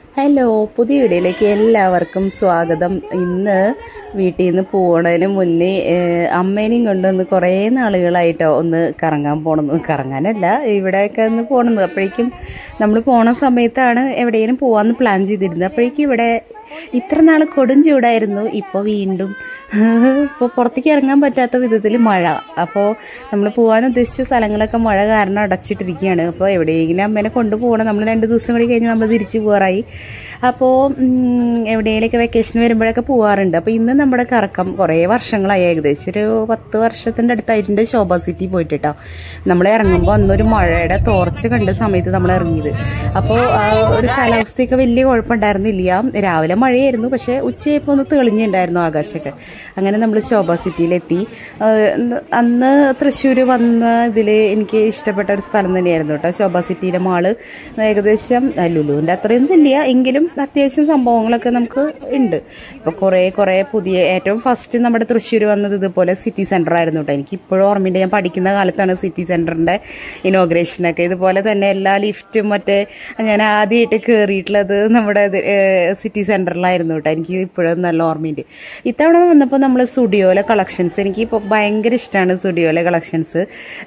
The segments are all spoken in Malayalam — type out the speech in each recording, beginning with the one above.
ഹലോ പുതിയ വീഡിയോയിലേക്ക് എല്ലാവർക്കും സ്വാഗതം ഇന്ന് വീട്ടിൽ നിന്ന് പോണതിന് മുന്നേ ഏഹ്, അമ്മേനെയും കൊണ്ടൊന്ന് കുറേ നാളുകളായിട്ടോ ഒന്ന് കറങ്ങാൻ പോണെന്ന് കറങ്ങാനല്ല ഇവിടെയൊക്കെ ഒന്ന് പോണെന്ന് അപ്പോഴേക്കും നമ്മൾ പോണ സമയത്താണ് എവിടെയെങ്കിലും പോവാന്ന് പ്ലാൻ ചെയ്തിരുന്നത് അപ്പോഴേക്കും ഇവിടെ ഇത്ര നാൾ കൊടും ചൂടായിരുന്നു ഇപ്പോൾ വീണ്ടും ഇപ്പോൾ പുറത്തേക്ക് ഇറങ്ങാൻ പറ്റാത്ത വിധത്തിൽ മഴ അപ്പോൾ നമ്മൾ പോകാൻ ഉദ്ദേശിച്ച സ്ഥലങ്ങളൊക്കെ മഴ കാരണം അടച്ചിട്ടിരിക്കുകയാണ് അപ്പോൾ എവിടെയെങ്കിലും അമ്മേനെ കൊണ്ടുപോകണം നമ്മൾ രണ്ട് ദിവസം കൂടി കഴിഞ്ഞ് നമ്മൾ തിരിച്ചു പോകാറായി അപ്പോൾ എവിടെയെങ്കിലൊക്കെ വെക്കേഷൻ വരുമ്പോഴൊക്കെ പോകാറുണ്ട് അപ്പോൾ ഇന്ന് നമ്മുടെ കറക്കം കുറേ വർഷങ്ങളായി ഏകദേശം ഒരു പത്ത് വർഷത്തിൻ്റെ അടുത്തായിട്ടുണ്ട് ശോഭ സിറ്റി പോയിട്ട് കേട്ടോ നമ്മൾ ഇറങ്ങുമ്പോൾ അന്നൊരു മഴയുടെ തോർച്ച കണ്ട സമയത്ത് നമ്മൾ ഇറങ്ങിയത് അപ്പോൾ ആ ഒരു കാലാവസ്ഥയൊക്കെ വലിയ കുഴപ്പമുണ്ടായിരുന്നില്ല രാവിലെ മഴയായിരുന്നു പക്ഷേ ഉച്ചയായപ്പോൾ ഒന്ന് തെളിഞ്ഞുണ്ടായിരുന്നു ആകാശമൊക്കെ അങ്ങനെ നമ്മൾ ശോഭ സിറ്റിയിലെത്തി ആ, അന്ന് തൃശ്ശൂർ വന്ന ഇതിൽ എനിക്ക് ഇഷ്ടപ്പെട്ട ഒരു സ്ഥലം തന്നെയായിരുന്നു കേട്ടോ ശോഭ സിറ്റിയിലെ മാള് ഏകദേശം ആ, ലുലുവിൻ്റെ അത്രയൊന്നും ഇല്ല എങ്കിലും അത്യാവശ്യം സംഭവങ്ങളൊക്കെ നമുക്ക് ഉണ്ട് ഇപ്പോൾ കുറേ കുറേ പുതിയ ഏറ്റവും ഫസ്റ്റ് നമ്മുടെ തൃശ്ശൂർ വന്നത് ഇതുപോലെ സിറ്റി സെൻറ്റർ ആയിരുന്നു കേട്ടോ എനിക്ക് ഇപ്പോഴും ഓർമ്മയുണ്ട് ഞാൻ പഠിക്കുന്ന കാലത്താണ് സിറ്റി സെൻറ്ററിൻ്റെ ഇനോഗ്രേഷനൊക്കെ ഇതുപോലെ തന്നെ എല്ലാ ലിഫ്റ്റും മറ്റേ ഞാൻ ആദ്യമായിട്ട് കയറിയിട്ടുള്ളത് നമ്മുടെ ഇത്, ഏഹ്, സിറ്റി സെൻറ്ററിലായിരുന്നു കേട്ടോ എനിക്ക് ഇപ്പോഴും നല്ല ഓർമ്മയുണ്ട് ഇത്തവണ വന്നപ്പോൾ നമ്മൾ സ്റ്റുഡിയോയിലെ കളക്ഷൻസ് എനിക്ക് ഇപ്പോൾ ഭയങ്കര ഇഷ്ടമാണ് സ്റ്റുഡിയോയിലെ കളക്ഷൻസ്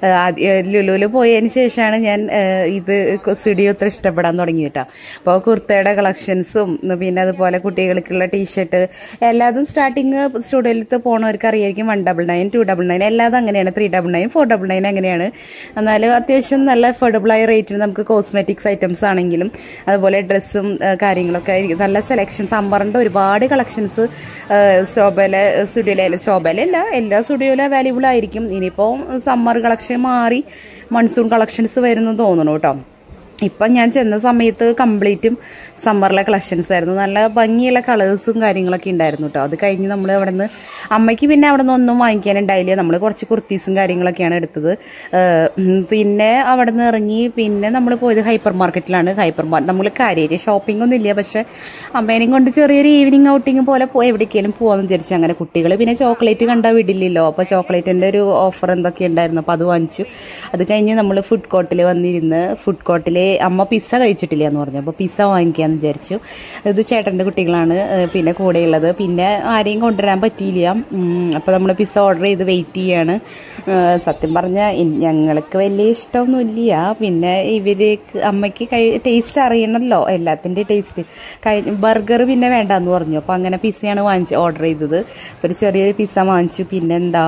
ലുലുവിൽ പോയതിന് ശേഷമാണ് ഞാൻ ഏഹ്, ഇത് സ്റ്റുഡിയോ ഇത്ര ഇഷ്ടപ്പെടാൻ തുടങ്ങി കേട്ടോ അപ്പോൾ കുർത്തയുടെ കളക്ഷൻസും പിന്നെ അതുപോലെ കുട്ടികൾക്കുള്ള ടീഷർട്ട് എല്ലാതും സ്റ്റാർട്ടിങ് സ്റ്റുഡിയോയിലത്ത് പോണവർക്ക് അറിയായിരിക്കും one double nine two double nine എല്ലാതും അങ്ങനെയാണ് three double nine four double nine അങ്ങനെയാണ് എന്നാലും അത്യാവശ്യം നല്ല അഫോർഡബിൾ ആയ റേറ്റിന് നമുക്ക് കോസ്മെറ്റിക്സ് ഐറ്റംസ് ആണെങ്കിലും അതുപോലെ ഡ്രസ്സും കാര്യങ്ങളൊക്കെ ആയിരിക്കും നല്ല സെലക്ഷൻ സമ്മറിൻ്റെ ഒരുപാട് കളക്ഷൻസ് ശോഭയിലെ സ്റ്റുഡിയോയിലെ ശോഭയിലല്ല എല്ലാ സ്റ്റുഡിയോയിലും അവൈലബിൾ ആയിരിക്കും ഇനിയിപ്പോൾ സമ്മർ കളക്ഷൻ മാറി മൺസൂൺ കളക്ഷൻസ് വരുന്നു തോന്നുന്നു കേട്ടോ ഇപ്പം ഞാൻ ചെന്ന സമയത്ത് കംപ്ലീറ്റും സമ്മറിലെ കളക്ഷൻസ് ആയിരുന്നു നല്ല ഭംഗിയുള്ള കളേഴ്സും കാര്യങ്ങളൊക്കെ ഉണ്ടായിരുന്നു കേട്ടോ അത് കഴിഞ്ഞ് നമ്മൾ അവിടെ നിന്ന് അമ്മയ്ക്ക് പിന്നെ അവിടെ നിന്ന് ഒന്നും വാങ്ങിക്കാനുണ്ടായില്ല നമ്മൾ കുറച്ച് കുർത്തീസും കാര്യങ്ങളൊക്കെയാണ് എടുത്തത് ഏഹ് ഉം പിന്നെ അവിടെ നിന്ന് ഇറങ്ങി പിന്നെ നമ്മൾ പോയത് ഹൈപ്പർ മാർക്കറ്റിലാണ് ഹൈപ്പർ മാർക്കറ്റ് നമ്മൾ കാര്യമായിട്ട് ഷോപ്പിംഗ് ഒന്നും ഇല്ല പക്ഷേ അമ്മേനെയും കൊണ്ട് ചെറിയൊരു ഈവനിങ് ഔട്ടിങ് പോലെ പോയി എവിടേക്കെങ്കിലും പോകാമെന്ന് വിചാരിച്ചു അങ്ങനെ കുട്ടികൾ പിന്നെ ചോക്ലേറ്റ് കണ്ടാൽ വിടില്ലല്ലോ അപ്പോൾ ചോക്ലേറ്റിൻ്റെ ഒരു ഓഫർ എന്തൊക്കെ ഉണ്ടായിരുന്നു അപ്പോൾ അത് വാങ്ങിച്ചു അത് കഴിഞ്ഞ് നമ്മൾ ഫുഡ് കോർട്ടിൽ വന്നിരുന്ന് ഫുഡ് കോർട്ടിൽ അമ്മ പിസ്സ കഴിച്ചിട്ടില്ല എന്ന് പറഞ്ഞു അപ്പോൾ പിസ്സ വാങ്ങിക്കാമെന്ന് വിചാരിച്ചു ഇത് ചേട്ടൻ്റെ കുട്ടികളാണ് ഏഹ് പിന്നെ കൂടെയുള്ളത് പിന്നെ ആരെയും കൊണ്ടുവരാൻ പറ്റിയില്ല അപ്പോൾ നമ്മൾ പിസ്സ ഓർഡർ ചെയ്ത് വെയിറ്റ് ചെയ്യാണ് ഏഹ് സത്യം പറഞ്ഞാൽ ഞങ്ങൾക്ക് വലിയ ഇഷ്ടമൊന്നുമില്ല പിന്നെ ഇവർക്ക് അമ്മയ്ക്ക് കഴി ടേസ്റ്റ് അറിയണമല്ലോ എല്ലാത്തിൻ്റെ ടേസ്റ്റ് കഴി ബർഗർ പിന്നെ വേണ്ടാന്ന് പറഞ്ഞു അപ്പോൾ അങ്ങനെ പിസ്സയാണ് വാങ്ങിച്ച് ഓർഡർ ചെയ്തത് അപ്പോൾ ഒരു ചെറിയൊരു പിസ്സ വാങ്ങിച്ചു പിന്നെന്താ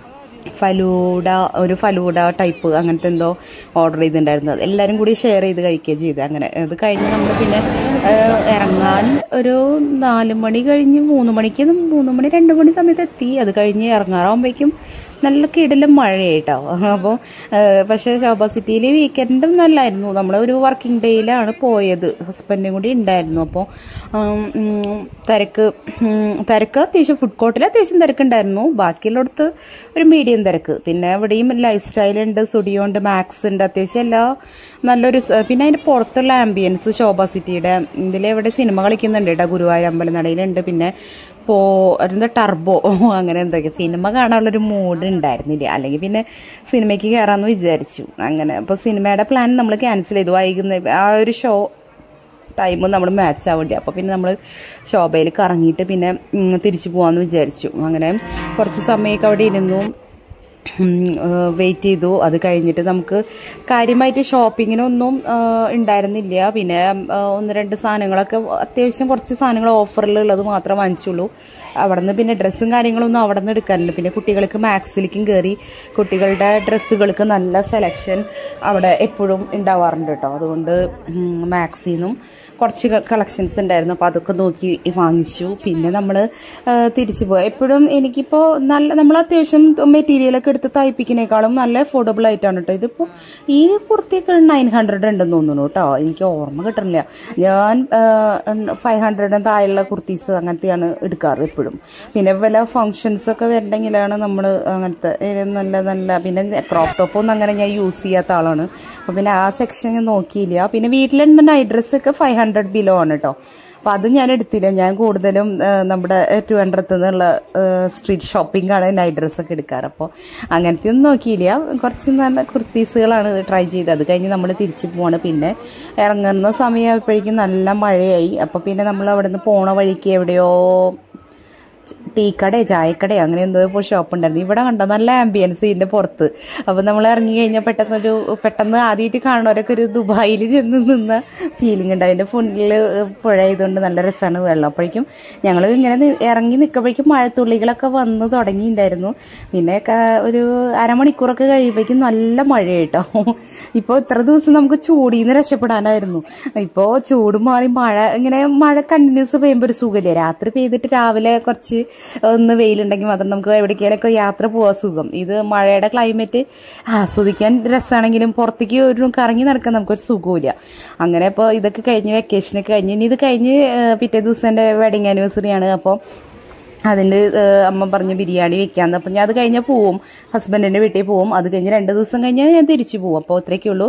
ഫലൂഡ ഒരു ഫലൂഡ ടൈപ്പ് അങ്ങനത്തെ എന്തോ ഓർഡർ ചെയ്തിട്ടുണ്ടായിരുന്നു അത് എല്ലാവരും കൂടി ഷെയർ ചെയ്ത് കഴിക്കുക ചെയ്ത് അങ്ങനെ അത് കഴിഞ്ഞ് നമ്മൾ പിന്നെ ഏഹ്, ഇറങ്ങാൻ ഒരു നാല് മണി കഴിഞ്ഞ് മൂന്ന് മണിക്ക് മൂന്ന് മണി രണ്ട് മണി സമയത്ത് എത്തി അത് കഴിഞ്ഞ് ഇറങ്ങാറാകുമ്പോഴേക്കും നല്ല കിടിലും മഴയായിട്ടോ അപ്പോൾ പക്ഷേ ശോഭ സിറ്റിയിൽ വീക്കെൻഡും നല്ലായിരുന്നു നമ്മൾ ഒരു വർക്കിംഗ് ഡേയിലാണ് പോയത് ഹസ്ബൻഡും കൂടി ഉണ്ടായിരുന്നു അപ്പോൾ തിരക്ക് ഉം, തിരക്ക് അത്യാവശ്യം ഫുഡ് കോർട്ടിൽ അത്യാവശ്യം തിരക്കുണ്ടായിരുന്നു ബാക്കിയുള്ളിടത്ത് ഒരു മീഡിയം തിരക്ക് പിന്നെ ഇവിടെയും ലൈഫ് സ്റ്റൈൽ ഉണ്ട് സ്റ്റുഡിയോ ഉണ്ട് മാക്സ് ഉണ്ട് അത്യാവശ്യം എല്ലാ നല്ലൊരു സ- പിന്നെ അതിൻ്റെ പുറത്തുള്ള ആംബിയൻസ് ശോഭ സിറ്റിയുടെ ഇതിലെവിടെ സിനിമ കളിക്കുന്നുണ്ട് കേട്ടോ ഗുരുവായൂർ അമ്പലനടയിലുണ്ട് പിന്നെ പോ എന്താ ടർബോ അങ്ങനെ എന്തൊക്കെ സിനിമ കാണാനുള്ളൊരു മൂഡ് ഉണ്ടായിരുന്നില്ല അല്ലെങ്കിൽ പിന്നെ സിനിമയ്ക്ക് കയറാമെന്ന് വിചാരിച്ചു അങ്ങനെ അപ്പോൾ സിനിമയുടെ പ്ലാൻ നമ്മൾ ക്യാൻസൽ ചെയ്തു വൈകുന്നേരം ആ ഒരു ഷോ ടൈം നമ്മൾ മാച്ച് ആവേണ്ടി അപ്പോൾ പിന്നെ നമ്മൾ ശോഭയിൽ കറങ്ങിയിട്ട് പിന്നെ ഉം, തിരിച്ചു പോകാമെന്ന് വിചാരിച്ചു അങ്ങനെ കുറച്ച് സമയമൊക്കെ അവിടെ ഇരുന്നു വെയിറ്റ് ചെയ്തു അത് കഴിഞ്ഞിട്ട് നമുക്ക് കാര്യമായിട്ട് ഷോപ്പിങ്ങിനൊന്നും ആ, ഉണ്ടായിരുന്നില്ല പിന്നെ ആ, ഒന്ന് രണ്ട് സാധനങ്ങളൊക്കെ അത്യാവശ്യം കുറച്ച് സാധനങ്ങൾ ഓഫറിലുള്ളത് മാത്രമേ വാങ്ങിച്ചുള്ളൂ അവിടെ നിന്ന് പിന്നെ ഡ്രസ്സും കാര്യങ്ങളൊന്നും അവിടെ നിന്ന് എടുക്കാനില്ല പിന്നെ കുട്ടികൾക്ക് മാക്സിലേക്കും കയറി കുട്ടികളുടെ ഡ്രസ്സുകൾക്ക് നല്ല സെലക്ഷൻ അവിടെ എപ്പോഴും ഉണ്ടാവാറുണ്ട് കേട്ടോ അതുകൊണ്ട് മാക്സിന്നും കുറച്ച് കളക്ഷൻസ് ഉണ്ടായിരുന്നു അപ്പോൾ അതൊക്കെ നോക്കി വാങ്ങിച്ചു പിന്നെ നമ്മൾ തിരിച്ചു പോയി എപ്പോഴും എനിക്കിപ്പോൾ നല്ല നമ്മൾ അത്യാവശ്യം മെറ്റീരിയലൊക്കെ എടുത്ത് തയ്പ്പിക്കുന്നേക്കാളും നല്ല അഫോർഡബിൾ ആയിട്ടാണ് കേട്ടോ ഇതിപ്പോൾ ഈ കുർത്തിയൊക്കെ നയൻ ഹൺഡ്രഡ് ഉണ്ടെന്ന് തോന്നുന്നു കേട്ടോ എനിക്ക് ഓർമ്മ കിട്ടണില്ല ഞാൻ ഫൈവ് ഹൺഡ്രഡിന് താഴെയുള്ള കുർത്തീസ് അങ്ങനത്തെയാണ് എടുക്കാറ് എപ്പോഴും പിന്നെ വല്ല ഫങ്ഷൻസ് ഒക്കെ വരണമെങ്കിലാണ് നമ്മൾ അങ്ങനത്തെ ഏ, നല്ല നല്ല പിന്നെ ക്രോപ്പ് ടോപ്പ് ഒന്നും അങ്ങനെ ഞാൻ യൂസ് ചെയ്യാത്ത ആളാണ് അപ്പോൾ പിന്നെ ആ സെക്ഷൻ ഞാൻ നോക്കിയില്ല പിന്നെ വീട്ടിലിരുന്ന നൈറ്റ് ഡ്രസ്സൊക്കെ ഫൈവ് ഹൺഡ്രഡ് ബിലോ ആണ് കേട്ടോ അപ്പോൾ അത് ഞാൻ എടുത്തില്ല ഞാൻ കൂടുതലും ആ, നമ്മുടെ ടു ഹൺഡ്രഡ് നിന്നുള്ള സ്ട്രീറ്റ് ഷോപ്പിംഗ് ആണ് നൈറ്റ് ഡ്രസ്സൊക്കെ എടുക്കാറ് അപ്പോൾ അങ്ങനത്തെ ഒന്നും നോക്കിയില്ല കുറച്ച് നല്ല കുർത്തീസുകളാണ് ട്രൈ ചെയ്തത് അത് കഴിഞ്ഞ് നമ്മൾ തിരിച്ചു പോവാണ് പിന്നെ ഇറങ്ങുന്ന സമയമായപ്പോഴേക്കും നല്ല മഴയായി അപ്പോൾ പിന്നെ നമ്മൾ അവിടെ നിന്ന് പോണ വഴിക്ക് എവിടെയോ ടീക്കടയോ ചായക്കടയോ അങ്ങനെ എന്തോ ഇപ്പോൾ ഷോപ്പ് ഉണ്ടായിരുന്നു ഇവിടെ കണ്ടോ നല്ല ആംബിയൻസ് ഇതിൻ്റെ പുറത്ത് അപ്പോൾ നമ്മൾ ഇറങ്ങി കഴിഞ്ഞാൽ പെട്ടെന്നൊരു പെട്ടെന്ന് ആദ്യമായിട്ട് കാണുന്നവരൊക്കെ ഒരു ദുബായിൽ ചെന്ന് നിന്ന ഫീലിംഗ് ഉണ്ട് അതിൻ്റെ ഫുള്ളിൽ പുഴ ആയതുകൊണ്ട് നല്ല രസമാണ് വെള്ളം അപ്പോഴേക്കും ഞങ്ങൾ ഇങ്ങനെ നി- ഇറങ്ങി നിൽക്കുമ്പോഴേക്കും മഴത്തുള്ളികളൊക്കെ വന്ന് തുടങ്ങിയിട്ടുണ്ടായിരുന്നു പിന്നെ ക- ഒരു അരമണിക്കൂറൊക്കെ കഴിയുമ്പോഴേക്കും നല്ല മഴ കേട്ടോ ഇപ്പോൾ ഇത്ര ദിവസം നമുക്ക് ചൂടിൽ നിന്ന് രക്ഷപ്പെടാനായിരുന്നു ഇപ്പോൾ ചൂട് മാറി മഴ ഇങ്ങനെ മഴ കണ്ടിന്യൂസ് പെയ്യുമ്പോൾ ഒരു സുഖമില്ലേ രാത്രി പെയ്തിട്ട് രാവിലെ കുറച്ച് ഒന്ന് വെയിലുണ്ടെങ്കിൽ മാത്രം നമുക്ക് എവിടേക്കെങ്കിലൊക്കെ യാത്ര പോകാൻ സുഖം ഇത് മഴയുടെ ക്ലൈമറ്റ് ആസ്വദിക്കാൻ രസമാണെങ്കിലും പുറത്തേക്ക് ഒരു കറങ്ങി നടക്കാൻ നമുക്കൊരു സുഖമില്ല അങ്ങനെ ഇപ്പോൾ ഇതൊക്കെ കഴിഞ്ഞ് വെക്കേഷനൊക്കെ കഴിഞ്ഞ് ഇനി ഇത് കഴിഞ്ഞ് ഏഹ്, പിറ്റേ ദിവസം എൻ്റെ വെഡിങ് ആനിവേഴ്സറി ആണ് അപ്പോൾ അതിൻ്റെ അമ്മ പറഞ്ഞു ബിരിയാണി വെക്കാന്ന് അപ്പം ഞാൻ അത് കഴിഞ്ഞാൽ പോവും ഹസ്ബൻഡിൻ്റെ വീട്ടിൽ പോവും അത് കഴിഞ്ഞ് രണ്ട് ദിവസം കഴിഞ്ഞാൽ ഞാൻ തിരിച്ചു പോവും അപ്പോൾ അത്രയൊക്കെ ഉള്ളൂ